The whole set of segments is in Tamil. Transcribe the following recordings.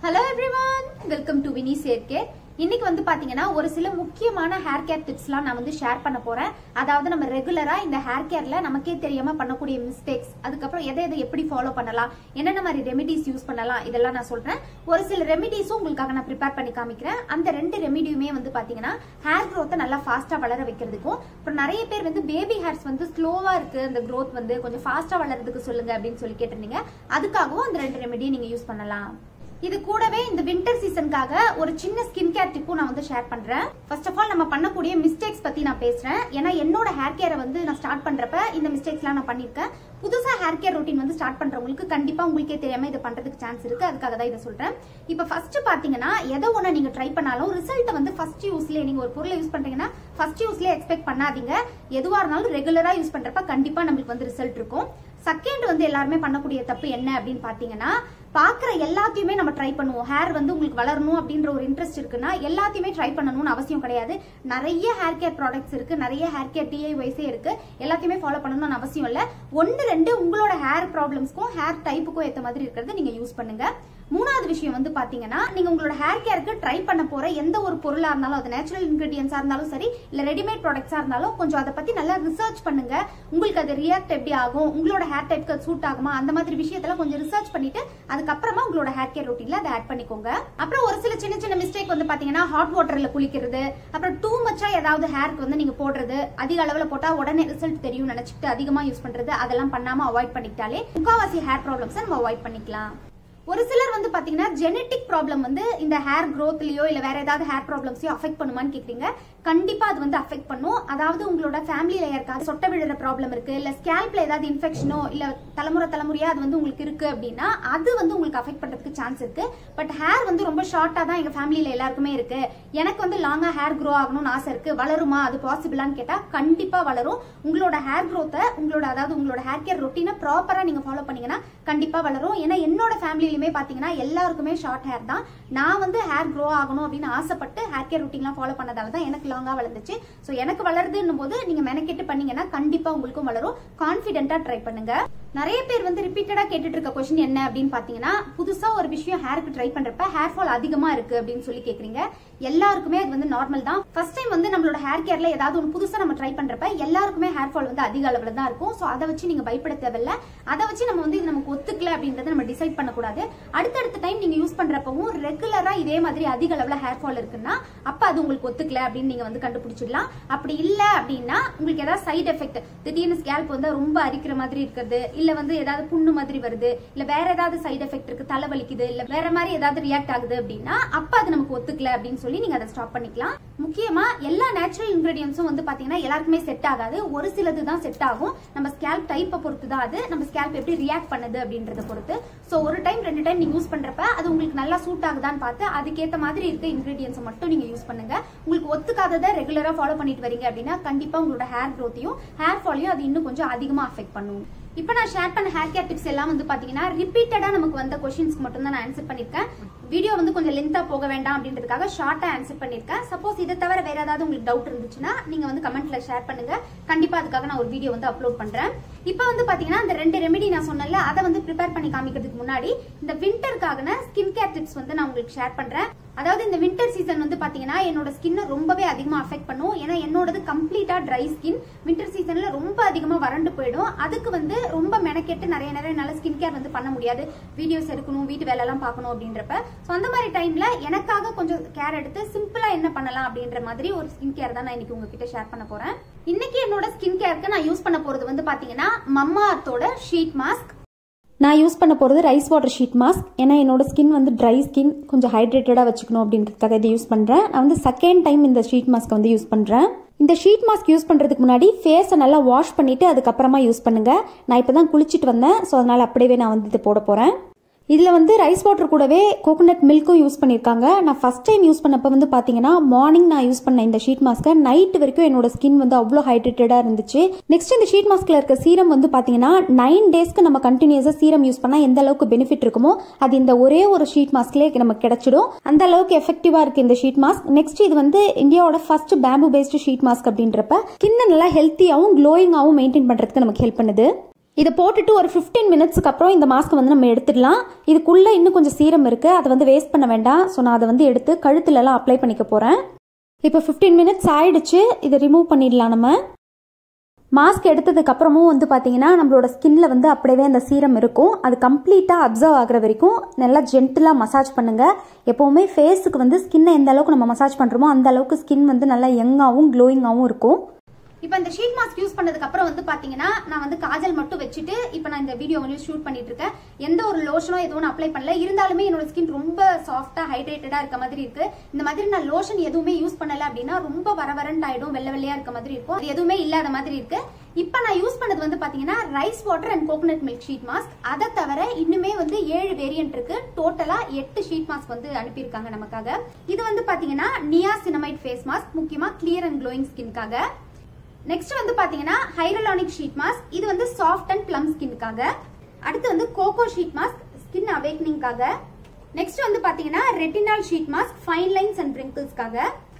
hello everyone welcome to Vini சேர்க்கே இன்னைக்கு வந்து பாத்தீங்கன்னா ஒரு சில முக்கியமான ஹேர் கேர் டிப்ஸ்லாம் நான் வந்து ஷேர் பண்ண போறேன் அதாவது நம்ம ரெகுலரா இந்த ஹேர் கேர்ல நமக்கே தெரியாம பண்ணக்கூடிய மிஸ்டேக்ஸ் அதுக்கப்புறம் எதை எதை எப்படி ஃபாலோ பண்ணலாம் என்னென்ன மாதிரி ரெமிடிஸ் யூஸ் பண்ணலாம் இதெல்லாம் நான் சொல்றேன் ஒரு சில ரெமிடிஸும் உங்களுக்காக நான் ப்ரிப்பேர் பண்ணி காமிக்கிறேன் அந்த ரெண்டு ரெமிடியுமே வந்து பாத்தீங்கன்னா ஹேர் growth நல்லா ஃபாஸ்டா வளர வைக்கிறதுக்கும் அப்புறம் நிறைய பேர் வந்து பேபி ஹேர்ஸ் வந்து ஸ்லோவா இருக்கு அந்த growth வந்து கொஞ்சம் ஃபாஸ்டா வளர்றதுக்கு சொல்லுங்க அப்படின்னு சொல்லி கேட்டிருந்தீங்க அதுக்காகவும் அந்த ரெண்டு ரெமிடியை நீங்க யூஸ் பண்ணலாம் இது கூடவே இந்த வின்டர் சீசனுக்காக ஒரு சின்ன ஸ்கின் கேர் டிப்பும் நான் வந்து ஷேர் பண்றேன் ஃபர்ஸ்ட் ஆஃப் ஆல் நம்ம பண்ணக்கூடிய மிஸ்டேக்ஸ் பத்தி நான் பேசுறேன் ஏன்னா என்னோட ஹேர் கேரை வந்து நான் ஸ்டார்ட் பண்றப்ப இந்த மிஸ்டேக்ஸ்லாம் நான் பண்ணிருக்கேன் புதுசா ஹேர் கேர் ரொட்டீன் வந்து ஸ்டார்ட் பண்றவங்களுக்கு கண்டிப்பா உங்களுக்கே தெரியாம இதை பண்றதுக்கு சான்ஸ் இருக்கு அதுக்காக தான் இதை சொல்றேன் இப்போ ஃபர்ஸ்ட் பாத்தீங்கன்னா எதை ஒண்ணு நீங்க ட்ரை பண்ணாலும் ரிசல்ட் வந்து ஃபர்ஸ்ட் யூஸ்லயே நீங்க ஒரு பொருளை யூஸ் பண்றீங்கன்னா ஃபர்ஸ்ட் யூஸ்லயே எக்ஸ்பெக்ட் பண்ணாதீங்க எதுவா இருந்தாலும் ரெகுலரா யூஸ் பண்றப்ப கண்டிப்பா நம்மளுக்கு வந்து ரிசல்ட் இருக்கும் செகண்ட் வந்து எல்லாருமே பண்ணக்கூடிய தப்பு என்ன அப்படின்னு பாத்தீங்கன்னா பாக்குற எல்லாத்தையுமே நம்ம ட்ரை பண்ணுவோம் ஹேர் வந்து உங்களுக்கு வளரணும் அப்படின்ற ஒரு இன்ட்ரெஸ்ட் இருக்குன்னா எல்லாத்தையுமே ட்ரை பண்ணணும்னு அவசியம் கிடையாது நிறைய ஹேர் கேர் ப்ராடக்ட்ஸ் இருக்கு நிறைய ஹேர் கேர் டிஐஒய்ஸே இருக்கு எல்லாத்தையுமே ஃபாலோ பண்ணணும்னு அவசியம் இல்ல ஒன்னு ரெண்டு உங்களோட ஹேர் ப்ராப்ளம்ஸ்க்கும் ஹேர் டைப்புக்கும் ஏத்த மாதிரி இருக்கிறத நீங்க யூஸ் பண்ணுங்க மூணாவது விஷயம் வந்து பாத்தீங்கன்னா நீங்க உங்களோட ஹேர் கேருக்கு ட்ரை பண்ண போற எந்த ஒரு பொருளா இருந்தாலும் அது நேச்சுரல் இன்கிரீடியன்ஸா இருந்தாலும் சரி இல்ல ரெடிமேட் ப்ராடக்ட்ஸா இருந்தாலும் கொஞ்சம் அதை பத்தி நல்லா ரிசர்ச் பண்ணுங்க உங்களுக்கு அது ரியாக்ட் எப்படி ஆகும் உங்களோட ஹேர் டைப்க்கு அது சூட் ஆகுமா அந்த மாதிரி விஷயத்தெல்லாம் கொஞ்சம் ரிசர்ச் பண்ணிட்டு அதுக்கப்புறமா உங்களோட ஹேர் கேர் ரொட்டீன்ல அதை ஆட் பண்ணிக்கோங்க அப்புறம் ஒரு சில சின்ன சின்ன மிஸ்டேக் வந்து பாத்தீங்கன்னா ஹாட் வாட்டர்ல குளிக்கிறது அப்புறம் டூ மச்சா ஏதாவது ஹேருக்கு வந்து நீங்க போடுறது அதிக அளவுல போட்டா உடனே ரிசல்ட் தெரியும் நினைச்சிட்டு அதிகமா யூஸ் பண்றது அதெல்லாம் பண்ணாம அவாய்ட் பண்ணிக்கிட்டாலே முக்காவாசி ஹேர் ப்ராப்ளம்ஸ் நம்ம அவாய்ட் பண்ணிக்கலாம் ஒரு சிலர் வந்து பாத்தீங்கன்னா ஜெனட்டிக் ப்ராப்ளம் வந்து இந்த ஹேர் க்ரோத்லயோ இல்ல வேற ஏதாவது ஹேர் ப்ராப்ளம்ஸையோ அஃபெக்ட் பண்ணுமான்னு கேக்குறீங்க கண்டிப்பா அது வந்து அஃபெக்ட் பண்ணும் அதாவது உங்களோட ஃபேமிலியில யாருக்காவது சொட்ட விழுற ப்ராப்ளம் இருக்கு இல்ல ஸ்கேல்ப்ல ஏதாவது இன்ஃபெக்ஷனோ இல்ல தலைமுறை தலைமுறையா அது வந்து உங்களுக்கு இருக்கு அப்படின்னா அது வந்து உங்களுக்கு அஃபெக்ட் பண்றதுக்கு சான்ஸ் இருக்கு பட் ஹேர் வந்து ரொம்ப ஷார்ட்டா தான் எங்க ஃபேமிலியில எல்லாருக்குமே இருக்கு எனக்கு வந்து லாங்கா ஹேர் க்ரோ ஆகணும்னு ஆசை இருக்கு வளருமா அது பாசிபிளான்னு கேட்டா கண்டிப்பா வளரும் உங்களோட ஹேர் க்ரோத்தை உங்களோட அதாவது உங்களோட ஹேர் கேர் ரொட்டீனை ப்ராப்பரா நீங்க ஃபாலோ பண்ணீங்கன்னா கண்டிப்பா வளரும் ஏன்னா என்னோட ஃபேமிலியிலுமே பாத்தீங்கன்னா எல்லாருக்குமே ஷார்ட் ஹேர் தான் நான் வந்து ஹேர் க்ரோ ஆகணும் அப்படின்னு ஆசைப்பட்டு ஹேர் கேர் ரொட்டீன்லாம் ஃபாலோ பண்ணதால தான் எனக்கு லாங்கா வளர்ந்துச்சு ஸோ எனக்கு வளருதுன்னும் போது நீங்க மெனக்கெட்டு பண்ணீங்கன்னா கண்டிப்பா உங்களுக்கும் வளரும் கான்பிடென்ட்டா ட்ரை பண்ணுங்க நிறைய பேர் வந்து ரிப்பீட்டடா கேட்டுட்டு இருக்க கொஸ்டின் என்ன அப்படின்னு பாத்தீங்கன்னா புதுசா ஒரு விஷயம் ஹேருக்கு ட்ரை பண்றப்ப ஹேர் ஃபால் அதிகமா இருக்கு அப்படின்னு சொல்லி கேக்குறீங்க எல்லாருக்குமே அது வந்து நார்மல் தான் ஃபர்ஸ்ட் டைம் வந்து நம்மளோட ஹேர் கேர்ல ஏதாவது ஒன்று புதுசா நம்ம ட்ரை பண்றப்ப எல்லாருக்குமே ஹேர் ஃபால் வந்து அதிக அளவுல தான் இருக்கும் ஸோ அதை வச்சு நீங்க பயப்பட தேவையில்ல அதை வச்சு நம்ம வந்து இது நமக்கு ஒத்துக்கல அப்படின்றத நம்ம டிசைட் பண்ணக்கூடாது அடுத்தடுத்த டைம் நீங்க யூஸ் பண்றப்பவும் ரெகுலரா இதே மாதிரி அதிக அளவுல ஹேர் ஃபால் இருக்குன்னா அப்ப அது உங்களுக்கு ஒத்துக்கல அப்படின்னு நீங்க வந்து கண்டுபிடிச்சிடலாம் அப்படி இல்ல அப்படின்னா உங்களுக்கு ஏதாவது சைடு எஃபெக்ட் திடீர்னு ஸ்கேல்ப் வந்து ரொம்ப அரிக்கிற மாதிரி இருக்கிறது இல்ல வந்து ஏதாவது புண்ணு மாதிரி வருது இல்ல வேற ஏதாவது சைடு எஃபெக்ட் இருக்கு தலை வலிக்குது இல்ல வேற மாதிரி ஏதாவது ரியாக்ட் ஆகுது அப்படின்னா அப்ப அது நமக்கு ஒத்துக்கல அப்படின்னு சொல்லி நீங்க அதை ஸ்டாப் பண்ணிக்கலாம் முக்கியமா எல்லா நேச்சுரல் இன்கிரீடியன்ஸும் வந்து பாத்தீங்கன்னா எல்லாருக்குமே செட் ஆகாது ஒரு சிலது தான் செட் ஆகும் நம்ம ஸ்கேல்ப் டைப்பை பொறுத்து தான் அது நம்ம ஸ்கேல்ப் எப்படி ரியாக்ட் பண்ணுது அப்படின்றத பொறுத்து சோ ஒரு டைம் ரெண்டு டைம் நீங்க யூஸ் பண்றப்ப அது உங்களுக்கு நல்லா சூட் ஆகுதான்னு பார்த்து அதுக்கேத்த மாதிரி இருக்க இன்கிரீடியன்ஸ் மட்டும் நீங்க யூஸ் பண்ணுங்க உங்களுக்கு ஒத்துக்காததை ரெகுலரா ஃபாலோ பண்ணிட்டு வரீங்க அப்படின்னா கண்டிப்பா உங்களோட ஹேர் க்ரோத்தையும் ஹேர் ஃபாலையும் அது இன்னும் கொஞ்சம் அதிகமா அஃபெக்ட் பண்ணும் இப்போ நான் ஷேர் பண்ண ஹேர் கேர் டிப்ஸ் எல்லாம் வந்து பாத்தீங்கன்னா ரிப்பீட்டடா நமக்கு வந்த கொஸ்டின்ஸ்க்கு மட்டும் தான் நான் ஆன்சர் பண்ணிருக்கேன் வீடியோ வந்து கொஞ்சம் லென்த்தா போக வேண்டாம் அப்படின்றதுக்காக ஷார்ட்டா ஆன்சர் பண்ணிருக்கேன் சப்போஸ் இதை தவிர வேற ஏதாவது உங்களுக்கு டவுட் இருந்துச்சுன்னா நீங்க வந்து கமெண்ட்ல ஷேர் பண்ணுங்க கண்டிப்பா அதுக்காக நான் ஒரு வீடியோ வந்து அப்லோட் பண்றேன் இப்போ வந்து பாத்தீங்கன்னா இந்த ரெண்டு ரெமெடி நான் சொன்னல அதை வந்து ப்ரிப்பேர் பண்ணி காமிக்கிறதுக்கு முன்னாடி இந்த விண்டருக்கான ஸ்கின் கேர் டிப்ஸ் வந்து நான் உங்களுக்கு ஷேர் பண்றேன் அதாவது இந்த வின்டர் சீசன் வந்து பாத்தீங்கன்னா என்னோட ஸ்கின்னை ரொம்பவே அதிகமா அஃபெக்ட் பண்ணும் ஏன்னா என்னோடது கம்ப்ளீட்டா ட்ரை ஸ்கின் வின்டர் சீசன்ல ரொம்ப அதிகமா வறண்டு போயிடும் அதுக்கு வந்து ரொம்ப மெனக்கெட்டு நிறைய நிறைய நல்ல ஸ்கின் கேர் வந்து பண்ண முடியாது வீடியோஸ் எடுக்கணும் வீட்டு வேலை எல்லாம் பார்க்கணும் அப்படின்றப்ப ஸோ அந்த மாதிரி டைம்ல எனக்காக கொஞ்சம் கேர் எடுத்து சிம்பிளா என்ன பண்ணலாம் அப்படின்ற மாதிரி ஒரு ஸ்கின் கேர் தான் நான் இன்னைக்கு உங்ககிட்ட ஷேர் பண்ண போறேன் இன்னைக்கு என்னோட ஸ்கின் கேருக்கு நான் யூஸ் பண்ண போறது வந்து பாத்தீங்கன்னா மம்மா அர்த்தோட ஷீட் மாஸ்க் நான் யூஸ் பண்ண போகிறது ரைஸ் வாட்டர் ஷீட் மாஸ்க் ஏன்னா என்னோட ஸ்கின் வந்து ட்ரை ஸ்கின் கொஞ்சம் ஹைட்ரேட்டடாக வச்சுக்கணும் அப்படின்றதுக்காக இதை யூஸ் பண்ணுறேன் நான் வந்து செகண்ட் டைம் இந்த ஷீட் மாஸ்க்கை வந்து யூஸ் பண்ணுறேன் இந்த ஷீட் மாஸ்க் யூஸ் பண்ணுறதுக்கு முன்னாடி ஃபேஸை நல்லா வாஷ் பண்ணிவிட்டு அதுக்கப்புறமா யூஸ் பண்ணுங்கள் நான் இப்போ தான் குளிச்சுட்டு வந்தேன் ஸோ அதனால் அப்படியே நான் வந்து இது போட போகிறேன் இதில் வந்து ரைஸ் வாட்டர் கூடவே கோகோனட் மில்க்கும் யூஸ் பண்ணியிருக்காங்க நான் ஃபஸ்ட் டைம் யூஸ் பண்ணப்போ வந்து பார்த்தீங்கன்னா மார்னிங் நான் யூஸ் பண்ண இந்த ஷீட் மாஸ்க்கை நைட் வரைக்கும் என்னோட ஸ்கின் வந்து அவ்வளோ ஹைட்ரேட்டடாக இருந்துச்சு நெக்ஸ்ட் இந்த ஷீட் மாஸ்கில் இருக்க சீரம் வந்து பார்த்தீங்கன்னா நைன் டேஸ்க்கு நம்ம கண்டினியூஸாக சீரம் யூஸ் பண்ணால் எந்த அளவுக்கு பெனிஃபிட் இருக்குமோ அது இந்த ஒரே ஒரு ஷீட் மாஸ்க்லேயே நமக்கு கிடைச்சிடும் அந்த அளவுக்கு எஃபெக்டிவாக இருக்குது இந்த ஷீட் மாஸ்க் நெக்ஸ்ட் இது வந்து இந்தியாவோட first bamboo based sheet mask அப்படின்றப்ப ஸ்கின்னை நல்லா ஹெல்த்தியாகவும் க்ளோயிங்காகவும் மெயின்டைன் பண்ணுறதுக்கு நமக்கு ஹெல்ப் பண்ணுது இதை போட்டுட்டு ஒரு ஃபிஃப்டீன் மினிட்ஸ்க்கு அப்புறம் இந்த மாஸ்க் வந்து நம்ம எடுத்துடலாம் இதுக்குள்ளே இன்னும் கொஞ்சம் சீரம் இருக்குது அதை வந்து வேஸ்ட் பண்ண வேண்டாம் ஸோ நான் அதை வந்து எடுத்து கழுத்துலலாம் அப்ளை பண்ணிக்க போகிறேன் இப்போ ஃபிஃப்டீன் மினிட்ஸ் ஆயிடுச்சு இதை ரிமூவ் பண்ணிடலாம் நம்ம மாஸ்க் எடுத்ததுக்கு அப்புறமும் வந்து பார்த்தீங்கன்னா நம்மளோட ஸ்கின்ல வந்து அப்படியே அந்த சீரம் இருக்கும் அது கம்ப்ளீட்டாக அப்சர்வ் ஆகுற வரைக்கும் நல்லா ஜென்டிலாக மசாஜ் பண்ணுங்க எப்போவுமே ஃபேஸுக்கு வந்து ஸ்கின்னை எந்த அளவுக்கு நம்ம மசாஜ் பண்ணுறோமோ அந்த அளவுக்கு ஸ்கின் வந்து நல்லா யங்காகவும் க்ளோயிங்காகவும் இருக்கும் இப்போ இந்த ஷீட் மாஸ்க் யூஸ் பண்ணதுக்கு அப்புறம் வந்து பாத்தீங்கன்னா நான் வந்து காஜல் மட்டும் வச்சுட்டு இப்போ நான் இந்த வீடியோ வந்து ஷூட் பண்ணிட்டு இருக்கேன் எந்த ஒரு லோஷனோ எதுவும் அப்ளை பண்ணல இருந்தாலுமே என்னோட ஸ்கின் ரொம்ப சாஃப்டா ஹைட்ரேட்டடா இருக்க மாதிரி இருக்கு இந்த மாதிரி நான் லோஷன் எதுவுமே யூஸ் பண்ணல அப்படின்னா ரொம்ப வர வரண்ட் ஆயிடும் வெள்ளை வெள்ளையா இருக்க மாதிரி இருக்கும் அது எதுவுமே இல்லாத மாதிரி இருக்கு இப்போ நான் யூஸ் பண்ணது வந்து பாத்தீங்கன்னா rice water and coconut milk sheet mask அதை தவிர இன்னுமே வந்து ஏழு வேரியன்ட் இருக்கு டோட்டலா எட்டு ஷீட் மாஸ்க் வந்து அனுப்பியிருக்காங்க நமக்காக இது வந்து பாத்தீங்கன்னா நியா சினமைட் ஃபேஸ் மாஸ்க் முக்கியமா கிளியர் அண்ட் க்ளோயிங் ஸ்கின்காக நெக்ஸ்ட் வந்து பாத்தீங்கன்னா ஹைரலானிக் ஷீட் மாஸ்க் இது வந்து சாஃப்ட் அண்ட் பிளம் ஸ்கின்னுக்காக அடுத்து வந்து கோகோ ஷீட் மாஸ்க் ஸ்கின் அவேக்னிங்காக நெக்ஸ்ட் வந்து பாத்தீங்கன்னா retinol sheet mask fine lines and பிரிங்கிள்ஸ்க்காக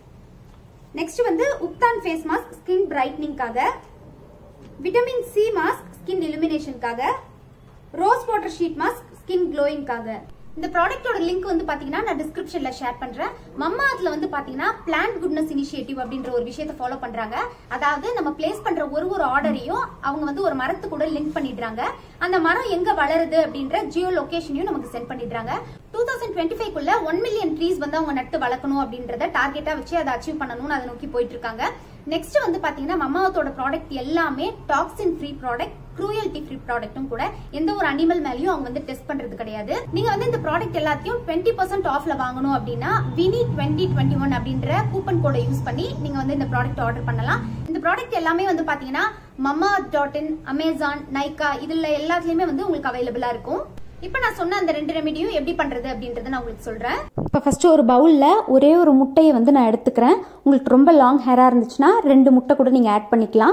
நெக்ஸ்ட் வந்து உப்தான் ஃபேஸ் மாஸ்க் ஸ்கின் பிரைட்னிங்காக விட்டமின் சி மாஸ்க் ஸ்கின் இலுமினேஷனுக்காக rose water sheet mask skin க்ளோயிங்காக இந்த ப்ராடக்ட்டோட லிங்க் வந்து பாத்தீங்கன்னா நான் டிஸ்கிரிப்ஷன்ல ஷேர் பண்றேன் மம்மா அதுல வந்து பாத்தீங்கன்னா பிளான்ட் குட்னஸ் இனிஷியேட்டிவ் அப்படின்ற ஒரு விஷயத்தை ஃபாலோ பண்றாங்க அதாவது நம்ம பிளேஸ் பண்ற ஒரு ஒரு ஆர்டரையும் அவங்க வந்து ஒரு மரத்து கூட லிங்க் பண்ணிடுறாங்க அந்த மரம் எங்க வளருது அப்படின்ற ஜியோ லொகேஷனையும் நமக்கு சென்ட் பண்ணிடுறாங்க டூ தௌசண்ட் டுவெண்ட்டி ஃபைவ்க்குள்ள ஒன் மில்லியன் ட்ரீஸ் வந்து அவங்க நட்டு வளர்க்கணும் அப்படின்றத டார்கெட்டா வச்சு அதை அச்சீவ் பண்ணணும்னு அதை நோக்கி போயிட்டு இருக்காங்க நெக்ஸ்ட் வந்து பாத்தீங்கன்னா மம்மாவத்தோட ப்ராடக்ட் எல்லாமே toxin free product cruelty free ப்ராடக்ட்டும் கூட எந்த ஒரு அனிமல் மேலேயும் அவங்க வந்து டெஸ்ட் பண்றது கிடையாது நீங்க வந்து இந்த ப்ராடக்ட் எல்லாத்தையும் டுவெண்ட்டி பர்சன்ட் ஆஃப்ல வாங்கணும் அப்படின்னா வினி டுவெண்ட்டி டுவெண்ட்டி ஒன் அப்படின்ற கூப்பன் கோடை யூஸ் பண்ணி நீங்க வந்து இந்த ப்ராடக்ட் ஆர்டர் பண்ணலாம் இந்த ப்ராடக்ட் எல்லாமே வந்து பாத்தீங்கன்னா mama dot in Amazon Nykaa இதுல எல்லாத்துலயுமே வந்து உங்களுக்கு அவைலபிளா இருக்கும் இப்போ நான் சொன்ன அந்த ரெண்டு ரெமிடியும் எப்படி பண்றது அப்படின்றத நான் உங்களுக்கு சொல்றேன் இப்போ ஃபஸ்ட்டு ஒரு பவுலில் ஒரே ஒரு முட்டையை வந்து நான் எடுத்துக்கிறேன் உங்களுக்கு ரொம்ப லாங் ஹேராக இருந்துச்சுன்னா ரெண்டு முட்டை கூட நீங்கள் ஆட் பண்ணிக்கலாம்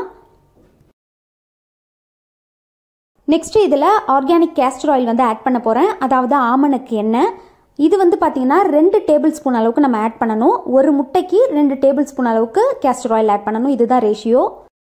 நெக்ஸ்ட் இதில் ஆர்கானிக் கேஸ்டர் ஆயில் வந்து ஆட் பண்ண போகிறேன் அதாவது ஆமணக்கு எண்ணெய் இது வந்து பார்த்தீங்கன்னா ரெண்டு டேபிள் ஸ்பூன் அளவுக்கு நம்ம ஆட் பண்ணணும் ஒரு முட்டைக்கு ரெண்டு டேபிள் ஸ்பூன் அளவுக்கு கேஸ்டர் ஆயில் ஆட் பண்ணணும் இதுதான் ரேஷியோ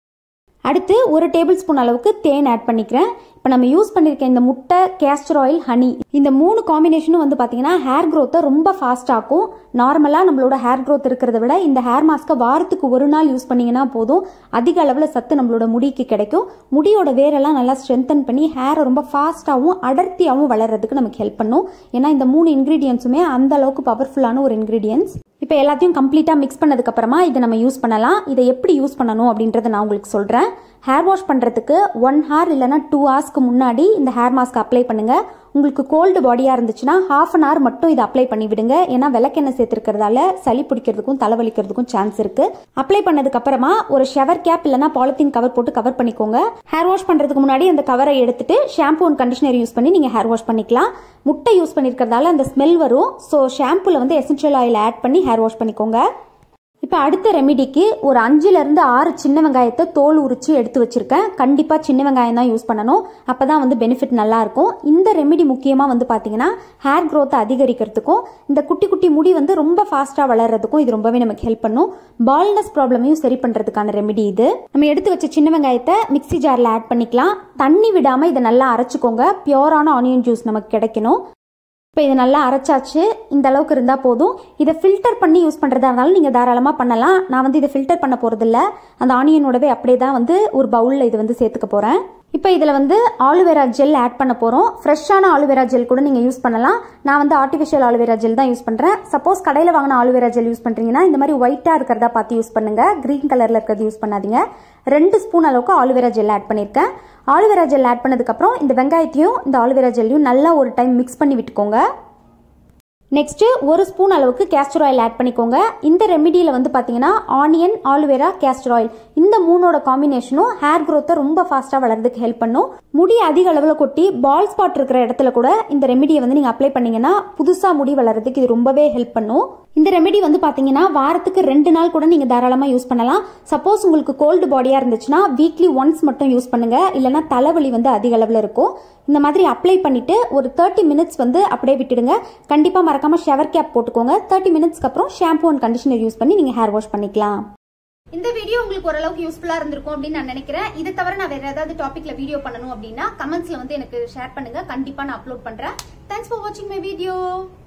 அடுத்து ஒரு டேபிள் ஸ்பூன் அளவுக்கு தேன் ஆட் பண்ணிக்கிறேன் இப்போ நம்ம யூஸ் பண்ணியிருக்க இந்த முட்டை கேஸ்டர் ஆயில் ஹனி இந்த மூணு காம்பினேஷனும் வந்து பார்த்தீங்கன்னா ஹேர் க்ரோத்தை ரொம்ப ஃபாஸ்ட் ஆக்கும் நார்மலாக நம்மளோட ஹேர் க்ரோத் இருக்கிறத விட இந்த ஹேர் மாஸ்க்கை வாரத்துக்கு ஒரு நாள் யூஸ் பண்ணீங்கன்னா போதும் அதிக அளவில் சத்து நம்மளோட முடிக்கு கிடைக்கும் முடியோட வேரெல்லாம் நல்லா ஸ்ட்ரென்தன் பண்ணி ஹேரை ரொம்ப ஃபாஸ்ட்டாகவும் அடர்த்தியாகவும் வளர்றதுக்கு நமக்கு ஹெல்ப் பண்ணும் ஏன்னா இந்த மூணு இன்க்ரீடியன்ஸுமே அந்த அளவுக்கு பவர்ஃபுல்லான ஒரு இன்க்ரீடியன்ஸ் இப்போ எல்லாத்தையும் கம்ப்ளீட்டாக மிக்ஸ் பண்ணதுக்கு அப்புறமா இதை நம்ம யூஸ் பண்ணலாம் இதை எப்படி யூஸ் பண்ணணும் அப்படின்றத நான் உங்களுக்கு சொல்கிறேன் ஹேர் வாஷ் பண்ணுறதுக்கு ஒன் ஹார் இல்லைனா டூ ஹவர்ஸ்க்கு முன்னாடி இந்த ஹேர் மாஸ்க் அப்ளை பண்ணுங்கள் உங்களுக்கு கோல்டு பாடியாக இருந்துச்சுன்னா ஹாஃப் அன் ஹவர் மட்டும் இதை அப்ளை பண்ணி விடுங்க ஏன்னா விளக்கெண்ணெய் சேர்த்துருக்கிறதால சளி பிடிக்கிறதுக்கும் தலைவலிக்கிறதுக்கும் சான்ஸ் இருக்கு அப்ளை பண்ணதுக்கு அப்புறமா ஒரு ஷவர் கேப் இல்லைனா பாலித்தீன் கவர் போட்டு கவர் பண்ணிக்கோங்க ஹேர் வாஷ் பண்ணுறதுக்கு முன்னாடி அந்த கவரை எடுத்துட்டு ஷாம்பு அண்ட் கண்டிஷனர் யூஸ் பண்ணி நீங்கள் ஹேர் வாஷ் பண்ணிக்கலாம் முட்டை யூஸ் பண்ணியிருக்கிறதால அந்த ஸ்மெல் வரும் ஸோ ஷாம்புல வந்து எசென்ஷியல் ஆயில் ஆட் பண்ணி ஹேர் வாஷ் பண்ணிக்கோங்க இப்போ அடுத்த ரெமிடிக்கு ஒரு அஞ்சுலேருந்து ஆறு சின்ன வெங்காயத்தை தோல் உரிச்சு எடுத்து வச்சிருக்கேன் கண்டிப்பாக சின்ன வெங்காயம் தான் யூஸ் பண்ணணும் அப்போ தான் வந்து பெனிஃபிட் நல்லா இருக்கும் இந்த ரெமிடி முக்கியமாக வந்து பார்த்தீங்கன்னா ஹேர் க்ரோத்தை அதிகரிக்கிறதுக்கும் இந்த குட்டி குட்டி முடி வந்து ரொம்ப ஃபாஸ்ட்டாக வளர்றதுக்கும் இது ரொம்பவே நமக்கு ஹெல்ப் பண்ணும் பால்னஸ் ப்ராப்ளமையும் சரி பண்ணுறதுக்கான ரெமிடி இது நம்ம எடுத்து வச்ச சின்ன வெங்காயத்தை மிக்ஸி ஜாரில் ஆட் பண்ணிக்கலாம் தண்ணி விடாமல் இதை நல்லா அரைச்சிக்கோங்க பியோரான ஆனியன் ஜூஸ் நமக்கு கிடைக்கணும் இப்போ இதை நல்லா அரைச்சாச்சு இந்த அளவுக்கு இருந்தால் போதும் இதை ஃபில்டர் பண்ணி யூஸ் பண்ணுறதா இருந்தாலும் நீங்கள் தாராளமாக பண்ணலாம் நான் வந்து இதை ஃபில்டர் பண்ண போகிறதில்ல அந்த ஆனியனோடவே அப்படியே தான் வந்து ஒரு பவுலில் இது வந்து சேர்த்துக்க போகிறேன் இப்போ இதில் வந்து ஆலுவேரா ஜெல் ஆட் பண்ண போகிறோம் ஃப்ரெஷ்ஷான ஆலுவேரா ஜெல் கூட நீங்கள் யூஸ் பண்ணலாம் நான் வந்து ஆர்டிஃபிஷியல் ஆலுவேரா ஜெல் தான் யூஸ் பண்ணுறேன் சப்போஸ் கடையில் வாங்கின ஆலுவேரா ஜெல் யூஸ் பண்ணுறீங்கன்னா இந்த மாதிரி ஒயிட்டாக இருக்கிறதா பார்த்து யூஸ் பண்ணுங்கள் க்ரீன் கலரில் இருக்கிறது யூஸ் பண்ணாதீங்க ரெண்டு ஸ்பூன் அளவுக்கு ஆலுவேரா ஜெல் ஆட் பண்ணியிருக்கேன் ஆலுவேரா ஜெல் ஆட் பண்ணதுக்கப்புறம் இந்த வெங்காயத்தையும் இந்த ஆலுவேரா ஜெல்லையும் நல்லா ஒரு டைம் மிக்ஸ் பண்ணி விட்டுக்கோங்க நெக்ஸ்ட்டு ஒரு ஸ்பூன் அளவுக்கு கேஸ்டர் ஆயில் ஆட் பண்ணிக்கோங்க இந்த ரெமிடியில் வந்து பார்த்தீங்கன்னா ஆனியன் ஆலுவேரா கேஸ்டர் ஆயில் இந்த மூணோட காம்பினேஷனும் ஹேர் க்ரோத்தை ரொம்ப ஃபாஸ்ட்டாக வளர்றதுக்கு ஹெல்ப் பண்ணும் முடி அதிக அளவில் கொட்டி பால் ஸ்பாட் இருக்கிற இடத்துல கூட இந்த ரெமிடியை வந்து நீங்கள் அப்ளை பண்ணீங்கன்னா புதுசாக முடி வளர்றதுக்கு இது ரொம்பவே ஹெல்ப் பண்ணும் இந்த ரெமெடி வந்து பார்த்தீங்கன்னா வாரத்துக்கு ரெண்டு நாள் கூட நீங்கள் தாராளமாக யூஸ் பண்ணலாம் சப்போஸ் உங்களுக்கு கோல்டு பாடியாக இருந்துச்சுன்னா வீக்லி ஒன்ஸ் மட்டும் யூஸ் பண்ணுங்க இல்லைனா தலைவலி வந்து அதிக அளவில் இருக்கும் இந்த மாதிரி அப்ளை பண்ணிட்டு ஒரு தேர்ட்டி மினிட்ஸ் வந்து அப்படியே விட்டுடுங்க கண்டிப்பாக மறக்காம ஷவர் கேப் போட்டுக்கோங்க தேர்ட்டி மினிட்ஸ்க்கு அப்புறம் ஷாம்பு அண்ட் கண்டிஷனர் யூஸ் பண்ணி நீங்கள் ஹேர் வாஷ் பண்ணிக்கலாம் இந்த வீடியோ உங்களுக்கு ஓரளவுக்கு யூஸ்ஃபுல்லா இருந்திருக்கும் அப்படின்னு நான் நினைக்கிறேன் இதை தவிர நான் வேற ஏதாவது டாபிக்ல வீடியோ பண்ணணும் அப்படின்னா கமெண்ட்ஸ்ல வந்து எனக்கு ஷேர் பண்ணுங்க கண்டிப்பா நான் அப்லோட் பண்றேன் தேங்க்ஸ் ஃபார் வாட்சிங் மை வீடியோ